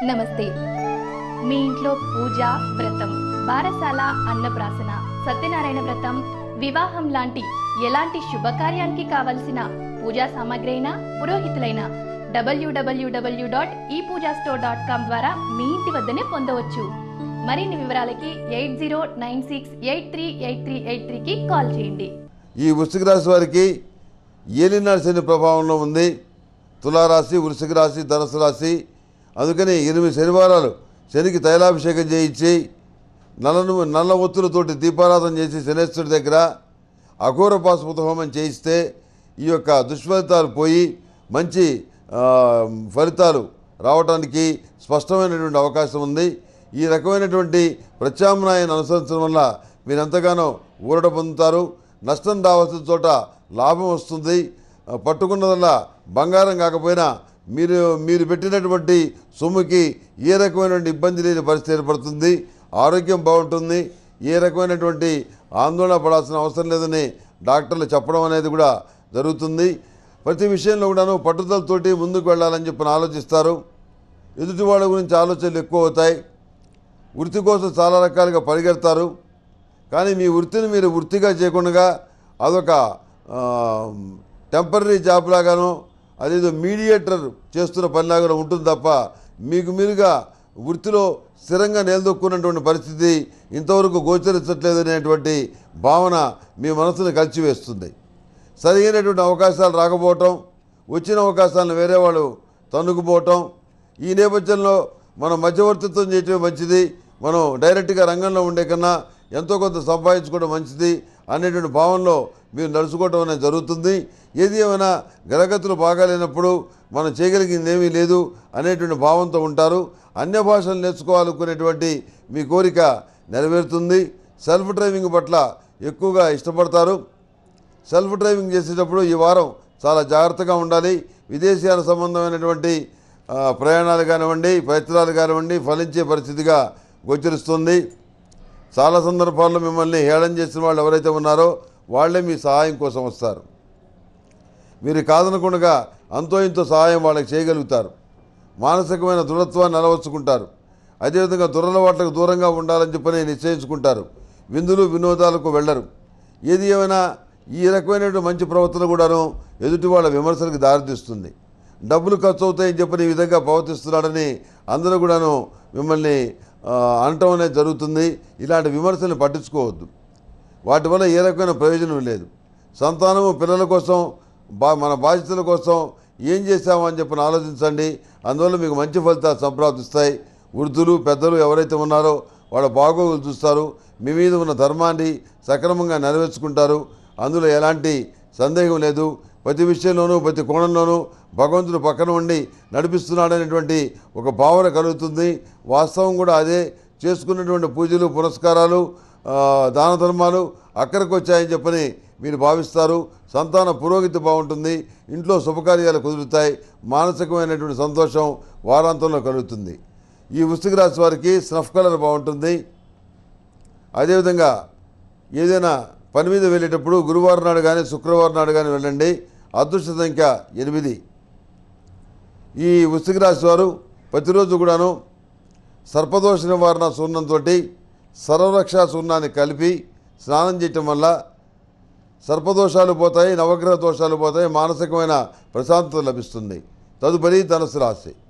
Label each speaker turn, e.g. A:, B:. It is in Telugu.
A: నమస్తే మీ ఇంట్లో పూజ వ్రతం బారసాల అన్నప్రాసన సత్యనారాయణ వ్రతం వివాహం లాంటి ఎలాంటి శుభకార్యానికి కావలసిన పూజా సామాగ్రి అయినా పురోహితులైన డబ్ల్యూడబ్ల్యూడబ్ల్యూ డాట్ ఈ పూజా స్టోర్ డాట్ కామ్ ద్వారా మీ ఇంటి వద్దనే పొందవచ్చు మరిన్ని వివరాలకి eight zero nine six eight three eight three eight త్రీకి కాల్ చేయండి
B: ఈ వృశ్చిక రాశి వారికి ఏలినాడు శని ప్రభావంలో ఉంది తులారాశి వృశ్చిక రాశి ధనుసు రాశి అందుకని ఎనిమిది శనివారాలు శనికి తైలాభిషేకం చేయించి నల్లను నల్ల ఒత్తులతోటి దీపారాధన చేసి శనేశ్వరుడి దగ్గర అఘోర పాశుపత హోమం చేయిస్తే ఈ యొక్క దుష్ఫలితాలు పోయి మంచి ఆ, ఫలితాలు రావడానికి స్పష్టమైనటువంటి అవకాశం ఉంది ఈ రకమైనటువంటి ప్రత్యామ్నాయాన్ని అనుసరించడం వల్ల మీరు ఎంతగానో ఊరట పొందుతారు నష్టం రావాల్సిన చోట లాభం వస్తుంది ఆ, పట్టుకున్నదల్లా బంగారం కాకపోయినా మీరు మీరు పెట్టినటువంటి సొమ్ముకి ఏ రకమైనటువంటి ఇబ్బంది లేని పరిస్థితి ఏర్పడుతుంది ఆరోగ్యం బాగుంటుంది ఏ రకమైనటువంటి ఆందోళన పడాల్సిన అవసరం లేదని డాక్టర్లు చెప్పడం అనేది కూడా జరుగుతుంది ప్రతి విషయంలో కూడాను పట్టుదలతోటి ముందుకు వెళ్ళాలని చెప్పి ఆలోచిస్తారు ఎదుటి వాళ్ళ గురించి ఆలోచనలు ఎక్కువ అవుతాయి వృత్తి కోసం చాలా రకాలుగా పరిగెడతారు కానీ మీ వృత్తిని మీరు వృత్తిగా చేయకుండా అదొక టెంపరీ జాబ్ లాగానో అదేదో మీడియేటర్ చేస్తున్న పనిలాగానో ఉంటుంది తప్ప మీకు మీరుగా వృత్తిలో స్థిరంగా నిలదొక్కున్నటువంటి పరిస్థితి ఇంతవరకు గోచరించట్లేదనేటువంటి భావన మీ మనసును కలిచివేస్తుంది సరైనటువంటి అవకాశాలు రాకపోవటం వచ్చిన అవకాశాలను వేరే వాళ్ళు తన్నుకుపోవటం ఈ నేపథ్యంలో మనం మధ్యవర్తిత్వం చేయటం మంచిది మనం డైరెక్ట్గా రంగంలో ఉండే కన్నా ఎంతో కొంత సంపాదించుకోవడం మంచిది అనేటువంటి భావనలో మీరు నడుచుకోవటం అనేది జరుగుతుంది ఏది ఏమైనా గ్రహగతులు బాగాలేనప్పుడు మనం చేయగలిగింది ఏమీ లేదు అనేటువంటి భావంతో ఉంటారు అన్య భాషలు నేర్చుకోవాలనుకునేటువంటి మీ కోరిక నెరవేరుతుంది సెల్ఫ్ డ్రైవింగ్ పట్ల ఎక్కువగా ఇష్టపడతారు సెల్ఫ్ డ్రైవింగ్ చేసేటప్పుడు ఈ వారం చాలా జాగ్రత్తగా ఉండాలి విదేశీయాల సంబంధమైనటువంటి ఆ, ప్రయాణాలు కానివ్వండి ప్రయత్నాలు కానివ్వండి ఫలించే పరిస్థితిగా గోచరిస్తుంది చాలా సందర్భాల్లో మిమ్మల్ని హేళన చేసిన వాళ్ళు ఎవరైతే ఉన్నారో వాళ్ళే మీ సహాయం కోసం వస్తారు మీరు కాదనకుండా అంతో ఇంతో సహాయం వాళ్ళకి చేయగలుగుతారు మానసికమైన దృఢత్వాన్ని అలవర్చుకుంటారు అదేవిధంగా దురలవాట్లకు దూరంగా ఉండాలని చెప్పని నిశ్చయించుకుంటారు విందులు వినోదాలకు వెళ్ళరు ఏది ఏమైనా ఈ రకమైనటువంటి మంచి ప్రవర్తన కూడాను ఎదుటి వాళ్ళ విమర్శలకు దారితీస్తుంది డబ్బులు ఖర్చు అవుతాయని చెప్పని ఈ విధంగా ప్రవర్తిస్తున్నాడని అందరూ కూడాను మిమ్మల్ని ఆ, అనటం అనేది జరుగుతుంది ఇలాంటి విమర్శలు పట్టించుకోవద్దు వాటి వల్ల ఏ రకమైన ప్రయోజనం లేదు సంతానము పిల్లల కోసం బా మన బాధ్యతల కోసం ఏం చేశామో అని చెప్పని ఆలోచించండి అందువల్ల మీకు మంచి ఫలితాలు సంప్రాప్తిస్తాయి వృద్ధులు పెద్దలు ఎవరైతే ఉన్నారో వాళ్ళ బాగోగులు చూస్తారు మీ మీద ఉన్న ధర్మాన్ని సక్రమంగా నెరవేర్చుకుంటారు అందులో ఎలాంటి సందేహం లేదు ప్రతి విషయంలోనూ ప్రతి కోణంలోనూ భగవంతుడు పక్కన ఉండి నడిపిస్తున్నాడనేటువంటి ఒక భావన కలుగుతుంది వాస్తవం కూడా అదే చేసుకున్నటువంటి పూజలు పురస్కారాలు ఆ, దాన ధర్మాలు అక్కడికి వచ్చాయని చెప్పని మీరు భావిస్తారు సంతాన పురోగతి బాగుంటుంది ఇంట్లో శుభకార్యాలు కుదురుతాయి మానసికమైనటువంటి సంతోషం వారాంతంలో కలుగుతుంది ఈ వృశ్చిక రాశి వారికి స్నఫ్ కలర్ బాగుంటుంది అదేవిధంగా ఏదైనా పని మీద వెళ్ళేటప్పుడు గురువారం నాడు కానీ శుక్రవారం నాడు కానీ వెళ్ళండి అదృష్ట సంఖ్య ఎనిమిది ఈ వృశ్చిక రాశి వారు ప్రతిరోజు కూడాను సర్పదోష నివారణ సూర్ణంతో సర్వరక్ష సూర్ణాన్ని కలిపి స్నానం చేయటం వల్ల సర్పదోషాలు పోతాయి నవగ్రహ దోషాలు పోతాయి మానసికమైన ప్రశాంతత లభిస్తుంది తదుపరి ధనుసు రాశి